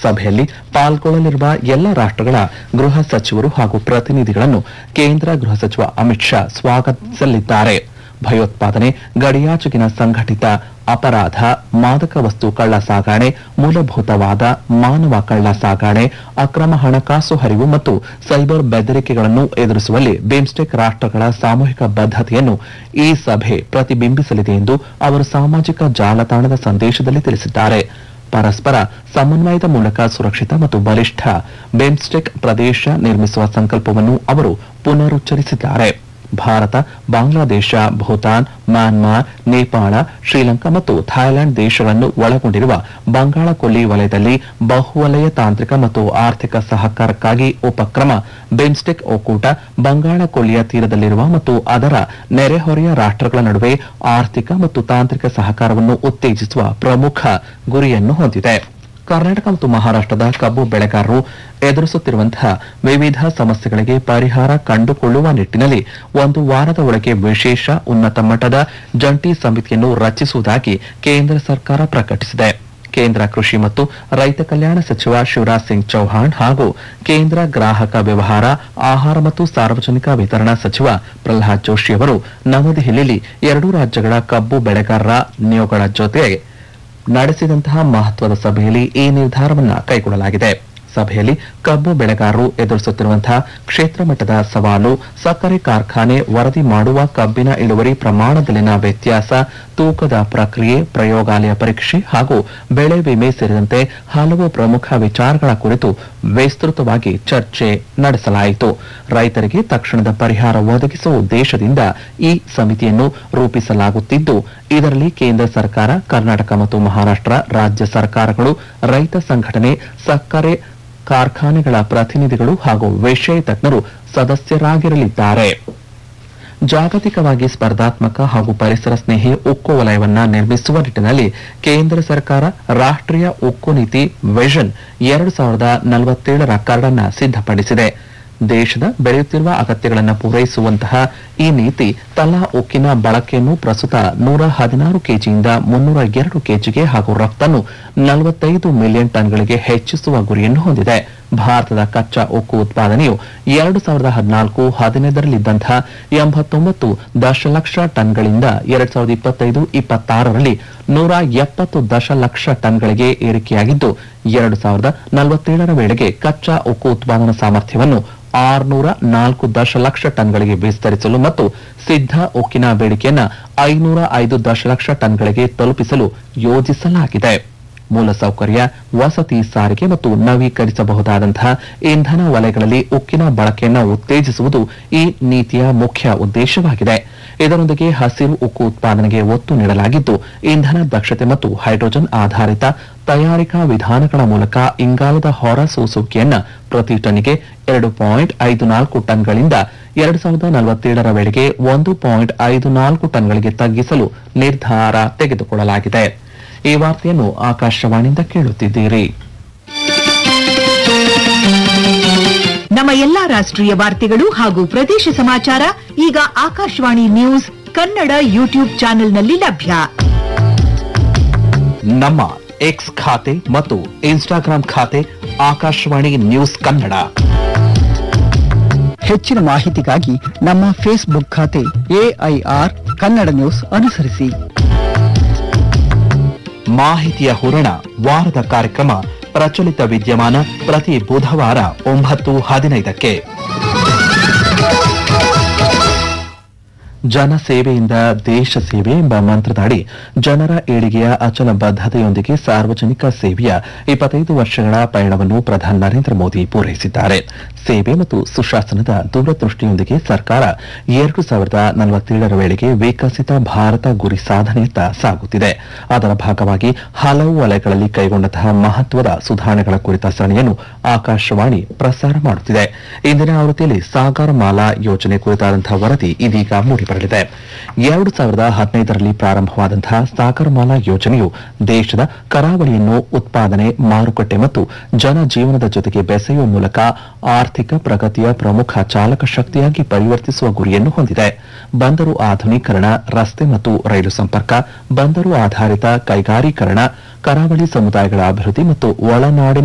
ಸಭೆಯಲ್ಲಿ ಪಾಲ್ಗೊಳ್ಳಲಿರುವ ಎಲ್ಲ ರಾಷ್ಟ್ರಗಳ ಗೃಹ ಸಚಿವರು ಹಾಗೂ ಪ್ರತಿನಿಧಿಗಳನ್ನು ಕೇಂದ್ರ ಗೃಹ ಸಚಿವ ಅಮಿತ್ ಶಾ ಸ್ವಾಗತಿಸಲಿದ್ದಾರೆ ಭಯೋತ್ಪಾದನೆ ಗಡಿಯಾಚೆಗಿನ ಸಂಘಟಿತ ಅಪರಾಧ ಮಾದಕ ವಸ್ತು ಕಳ್ಳ ಸಾಗಣೆ ಮೂಲಭೂತವಾದ ಮಾನವ ಕಳ್ಳ ಸಾಗಣೆ ಅಕ್ರಮ ಹಣಕಾಸು ಹರಿವು ಮತ್ತು ಸೈಬರ್ ಬೆದರಿಕೆಗಳನ್ನು ಎದುರಿಸುವಲ್ಲಿ ಬಿಮ್ಸ್ಟೆಕ್ ರಾಷ್ಟ್ರಗಳ ಸಾಮೂಹಿಕ ಬದ್ಧತೆಯನ್ನು ಈ ಸಭೆ ಪ್ರತಿಬಿಂಬಿಸಲಿದೆ ಎಂದು ಅವರು ಸಾಮಾಜಿಕ ಜಾಲತಾಣದ ಸಂದೇಶದಲ್ಲಿ ತಿಳಿಸಿದ್ದಾರೆ ಪರಸ್ಪರ ಸಮನ್ವಯದ ಮೂಲಕ ಸುರಕ್ಷಿತ ಮತ್ತು ಬಲಿಷ್ಠ ಬಿಮ್ಸ್ಟೆಕ್ ಪ್ರದೇಶ ನಿರ್ಮಿಸುವ ಸಂಕಲ್ಪವನ್ನು ಅವರು ಪುನರುಚ್ಚರಿಸಿದ್ದಾರೆ ಭಾರತ ಬಾಂಗ್ಲಾದೇಶ ಭೂತಾನ್ ಮ್ಯಾನ್ಮಾರ್ ನೇಪಾಳ ಶ್ರೀಲಂಕಾ ಮತ್ತು ಥಾಯ್ಲೆಂಡ್ ದೇಶಗಳನ್ನು ಒಳಗೊಂಡಿರುವ ಬಂಗಾಳ ಕೊಲ್ಲಿ ವಲಯದಲ್ಲಿ ಬಹುವಲಯ ತಾಂತ್ರಿಕ ಮತ್ತು ಆರ್ಥಿಕ ಸಹಕಾರಕ್ಕಾಗಿ ಉಪಕ್ರಮ ಬಿಮ್ಸ್ಟೆಕ್ ಒಕ್ಕೂಟ ಬಂಗಾಳ ಕೊಲ್ಲಿಯ ತೀರದಲ್ಲಿರುವ ಮತ್ತು ಅದರ ನೆರೆಹೊರೆಯ ರಾಷ್ಟ್ರಗಳ ನಡುವೆ ಆರ್ಥಿಕ ಮತ್ತು ತಾಂತ್ರಿಕ ಸಹಕಾರವನ್ನು ಉತ್ತೇಜಿಸುವ ಪ್ರಮುಖ ಗುರಿಯನ್ನು ಹೊಂದಿದೆ ಕರ್ನಾಟಕ ಮತ್ತು ಮಹಾರಾಷ್ಟದ ಕಬ್ಬು ಬೆಳೆಗಾರರು ಎದುರಿಸುತ್ತಿರುವಂತಹ ವಿವಿಧ ಸಮಸ್ಯೆಗಳಿಗೆ ಪರಿಹಾರ ಕಂಡುಕೊಳ್ಳುವ ನಿಟ್ಟಿನಲ್ಲಿ ಒಂದು ವಾರದ ಒಳಗೆ ವಿಶೇಷ ಉನ್ನತ ಮಟ್ಟದ ಜಂಟಿ ಸಮಿತಿಯನ್ನು ರಚಿಸುವುದಾಗಿ ಕೇಂದ್ರ ಸರ್ಕಾರ ಪ್ರಕಟಿಸಿದೆ ಕೇಂದ್ರ ಕೃಷಿ ಮತ್ತು ರೈತ ಕಲ್ಯಾಣ ಸಚಿವ ಶಿವರಾಜ್ ಸಿಂಗ್ ಚೌಹಾಣ್ ಹಾಗೂ ಕೇಂದ್ರ ಗ್ರಾಹಕ ವ್ಯವಹಾರ ಆಹಾರ ಮತ್ತು ಸಾರ್ವಜನಿಕ ವಿತರಣಾ ಸಚಿವ ಪ್ರಹ್ಲಾದ್ ಜೋಶಿ ಅವರು ನವದೆಹಲಿಯಲ್ಲಿ ಎರಡೂ ರಾಜ್ಯಗಳ ಕಬ್ಬು ಬೆಳೆಗಾರರ ನಿಯೋಗಗಳ ಜೊತೆ ನಡೆಸಿದಂತಹ ಮಹತ್ವದ ಸಭೆಯಲ್ಲಿ ಈ ನಿರ್ಧಾರವನ್ನ ಕೈಗೊಳ್ಳಲಾಗಿದೆ ಸಭೆಯಲ್ಲಿ ಕಬ್ಬು ಬೆಳೆಗಾರರು ಎದುರಿಸುತ್ತಿರುವಂತಹ ಕ್ಷೇತ್ರ ಮಟ್ಟದ ಸವಾಲು ಸಕ್ಕರೆ ಕಾರ್ಖಾನೆ ವರದಿ ಮಾಡುವ ಕಬ್ಬಿನ ಇಳುವರಿ ಪ್ರಮಾಣದಲ್ಲಿನ ವ್ಯತ್ಯಾಸ ತೂಕದ ಪ್ರಕ್ರಿಯೆ ಪ್ರಯೋಗಾಲಯ ಪರೀಕ್ಷೆ ಹಾಗೂ ಬೆಳೆ ವಿಮೆ ಸೇರಿದಂತೆ ಹಲವು ಪ್ರಮುಖ ವಿಚಾರಗಳ ಕುರಿತು ವಿಸ್ತೃತವಾಗಿ ಚರ್ಚೆ ನಡೆಸಲಾಯಿತು ರೈತರಿಗೆ ತಕ್ಷಣದ ಪರಿಹಾರ ಒದಗಿಸುವ ಉದ್ದೇಶದಿಂದ ಈ ಸಮಿತಿಯನ್ನು ರೂಪಿಸಲಾಗುತ್ತಿದ್ದು ಇದರಲ್ಲಿ ಕೇಂದ್ರ ಸರ್ಕಾರ ಕರ್ನಾಟಕ ಮತ್ತು ಮಹಾರಾಷ್ಟ್ರ ರಾಜ್ಯ ಸರ್ಕಾರಗಳು ರೈತ ಸಂಘಟನೆ ಸಕ್ಕರೆ ಕಾರ್ಖಾನೆಗಳ ಪ್ರತಿನಿಧಿಗಳು ಹಾಗೂ ವಿಷಯ ತಜ್ಞರು ಸದಸ್ಯರಾಗಿರಲಿದ್ದಾರೆ ಜಾಗತಿಕವಾಗಿ ಸ್ಪರ್ಧಾತ್ಮಕ ಹಾಗೂ ಪರಿಸರ ಸ್ನೇಹಿ ಉಕ್ಕು ವಲಯವನ್ನ ನಿರ್ಮಿಸುವ ನಿಟ್ಟಿನಲ್ಲಿ ಕೇಂದ್ರ ಸರ್ಕಾರ ರಾಷ್ಟ್ರೀಯ ಉಕ್ಕು ನೀತಿ ವಿಷನ್ ಎರಡು ಸಾವಿರದ ನಲವತ್ತೇಳರ ಕರಡನ್ನ ಸಿದ್ಧಪಡಿಸಿದೆ ದೇಶದ ಬೆಳೆಯುತ್ತಿರುವ ಅಗತ್ಯಗಳನ್ನು ಪೂರೈಸುವಂತಹ ಈ ನೀತಿ ತಲಾ ಉಕ್ಕಿನ ಬಳಕೆಯನ್ನು ಪ್ರಸ್ತುತ ನೂರ ಹದಿನಾರು ಕೆಜಿಯಿಂದ ಮುನ್ನೂರ ಎರಡು ಕೆಜಿಗೆ ಹಾಗೂ ರಫ್ತನ್ನು ನಲವತ್ತೈದು ಮಿಲಿಯನ್ ಟನ್ಗಳಿಗೆ ಹೆಚ್ಚಿಸುವ ಗುರಿಯನ್ನು ಹೊಂದಿದೆ ಭಾರತದ ಕಚ್ಚಾ ಉಕ್ಕು ಉತ್ಪಾದನೆಯು ಎರಡು ಸಾವಿರದ ಹದಿನಾಲ್ಕು ಹದಿನೈದರಲ್ಲಿದ್ದಂತಹ ಎಂಬತ್ತೊಂಬತ್ತು ದಶಲಕ್ಷ ಟನ್ಗಳಿಂದ ಎರಡ್ ಸಾವಿರದ ಇಪ್ಪತ್ತೈದು ಇಪ್ಪತ್ತಾರರಲ್ಲಿ ನೂರ ಎಪ್ಪತ್ತು ದಶಲಕ್ಷ ಟನ್ಗಳಿಗೆ ಏರಿಕೆಯಾಗಿದ್ದು ಎರಡು ಸಾವಿರದ ನಲವತ್ತೇಳರ ವೇಳೆಗೆ ಕಚ್ಚಾ ಉಕ್ಕು ಉತ್ಪಾದನಾ ಸಾಮರ್ಥ್ಯವನ್ನು ಆರುನೂರ ನಾಲ್ಕು ದಶಲಕ್ಷ ಟನ್ಗಳಿಗೆ ವಿಸ್ತರಿಸಲು ಮತ್ತು ಸಿದ್ಧ ಉಕ್ಕಿನ ಬೇಡಿಕೆಯನ್ನ ಐನೂರ ಐದು ದಶಲಕ್ಷ ಟನ್ಗಳಿಗೆ ತಲುಪಿಸಲು ಯೋಜಿಸಲಾಗಿದೆ ಮೂಲಸೌಕರ್ಯ ವಸತಿ ಸಾರಿಗೆ ಮತ್ತು ನವೀಕರಿಸಬಹುದಾದಂತಹ ಇಂಧನ ವಲಯಗಳಲ್ಲಿ ಉಕ್ಕಿನ ಬಳಕೆಯನ್ನು ಉತ್ತೇಜಿಸುವುದು ಈ ನೀತಿಯ ಮುಖ್ಯ ಉದ್ದೇಶವಾಗಿದೆ ಇದರೊಂದಿಗೆ ಹಸಿರು ಉಕ್ಕು ಉತ್ಪಾದನೆಗೆ ಒತ್ತು ನೀಡಲಾಗಿದ್ದು ಇಂಧನ ದಕ್ಷತೆ ಮತ್ತು ಹೈಡ್ರೋಜನ್ ಆಧಾರಿತ ತಯಾರಿಕಾ ವಿಧಾನಗಳ ಮೂಲಕ ಇಂಗಾಲದ ಹೊರ ಸೂಸುವಿಕೆಯನ್ನ ಪ್ರತಿ ಟನ್ನಿಗೆ ಎರಡು ಪಾಯಿಂಟ್ ಐದು ನಾಲ್ಕು ಟನ್ಗಳಿಂದ ಎರಡು ಸಾವಿರದ ನಲವತ್ತೇಳರ ವೇಳೆಗೆ ಒಂದು ಪಾಯಿಂಟ್ ಐದು ನಾಲ್ಕು ಟನ್ಗಳಿಗೆ ತಗ್ಗಿಸಲು ನಿರ್ಧಾರ ತೆಗೆದುಕೊಳ್ಳಲಾಗಿದೆ ಈ ವಾರ್ತೆಯನ್ನು ಆಕಾಶವಾಣಿಯಿಂದ ಕೇಳುತ್ತಿದ್ದೀರಿ ನಮ್ಮ ಎಲ್ಲಾ ರಾಷ್ಟ್ರೀಯ ವಾರ್ತೆಗಳು ಹಾಗೂ ಪ್ರದೇಶ ಸಮಾಚಾರ ಈಗ ಆಕಾಶವಾಣಿ ನ್ಯೂಸ್ ಕನ್ನಡ ಯೂಟ್ಯೂಬ್ ಚಾನೆಲ್ನಲ್ಲಿ ಲಭ್ಯ ನಮ್ಮ ಎಕ್ಸ್ ಖಾತೆ ಮತ್ತು ಇನ್ಸ್ಟಾಗ್ರಾಂ ಖಾತೆ ಆಕಾಶವಾಣಿ ನ್ಯೂಸ್ ಕನ್ನಡ ಹೆಚ್ಚಿನ ಮಾಹಿತಿಗಾಗಿ ನಮ್ಮ ಫೇಸ್ಬುಕ್ ಖಾತೆ ಎಐಆರ್ ಕನ್ನಡ ನ್ಯೂಸ್ ಅನುಸರಿಸಿ ಮಾಹಿತಿಯ ಹೂರಣ ವಾರದ ಕಾರ್ಯಕ್ರಮ ಪ್ರಚಲಿತ ವಿದ್ಯಮಾನ ಪ್ರತಿ ಬುಧವಾರ ಒಂಬತ್ತು ಹದಿನೈದಕ್ಕೆ ಜನಸೇವೆಯಿಂದ ದೇಶ ಸೇವೆ ಎಂಬ ಮಂತ್ರದಡಿ ಜನರ ಏಳಿಗೆಯ ಅಚಲ ಬದ್ಧತೆಯೊಂದಿಗೆ ಸಾರ್ವಜನಿಕ ಸೇವೆಯ ಇಪ್ಪತ್ತೈದು ವರ್ಷಗಳ ಪಯಣವನ್ನು ಪ್ರಧಾನಿ ನರೇಂದ್ರ ಮೋದಿ ಪೂರೈಸಿದ್ದಾರೆ ಸೇವೆ ಮತ್ತು ಸುಶಾಸನದ ದೂರದೃಷ್ಟಿಯೊಂದಿಗೆ ಸರ್ಕಾರ ಎರಡು ಸಾವಿರದ ನಲವತ್ತೇಳರ ವೇಳೆಗೆ ವಿಕಸಿತ ಭಾರತ ಗುರಿ ಸಾಧನೆಯತ್ತ ಸಾಗುತ್ತಿದೆ ಅದರ ಭಾಗವಾಗಿ ಹಲವು ವಲಯಗಳಲ್ಲಿ ಕೈಗೊಂಡಂತಹ ಮಹತ್ವದ ಸುಧಾರಣೆಗಳ ಕುರಿತ ಸರಣಿಯನ್ನು ಆಕಾಶವಾಣಿ ಪ್ರಸಾರ ಮಾಡುತ್ತಿದೆ ಇಂದಿನ ಆವೃತ್ತಿಯಲ್ಲಿ ಸಾಗರ ಮಾಲಾ ಯೋಜನೆ ಕುರಿತಾದಂತಹ ವರದಿ ಇದೀಗ ಮೂಡಿಬರಲಿದೆ ಎರಡು ಸಾವಿರದ ಹದಿನೈದರಲ್ಲಿ ಪ್ರಾರಂಭವಾದಂತಹ ಸಾಗರ ಮಾಲಾ ಯೋಜನೆಯು ದೇಶದ ಕರಾವಳಿಯನ್ನು ಉತ್ಪಾದನೆ ಮಾರುಕಟ್ಟೆ ಮತ್ತು ಜನಜೀವನದ ಜೊತೆಗೆ ಬೆಸೆಯುವ ಮೂಲಕ ಆರ್ಥಿಕ ಪ್ರಗತಿಯ ಪ್ರಮುಖ ಚಾಲಕ ಶಕ್ತಿಯಾಗಿ ಪರಿವರ್ತಿಸುವ ಗುರಿಯನ್ನು ಹೊಂದಿದೆ ಬಂದರು ಆಧುನೀಕರಣ ರಸ್ತೆ ಮತ್ತು ರೈಲು ಸಂಪರ್ಕ ಬಂದರು ಆಧಾರಿತ ಕೈಗಾರೀಕರಣ ಕರಾವಳಿ ಸಮುದಾಯಗಳ ಅಭಿವೃದ್ಧಿ ಮತ್ತು ಒಳನಾಡಿನ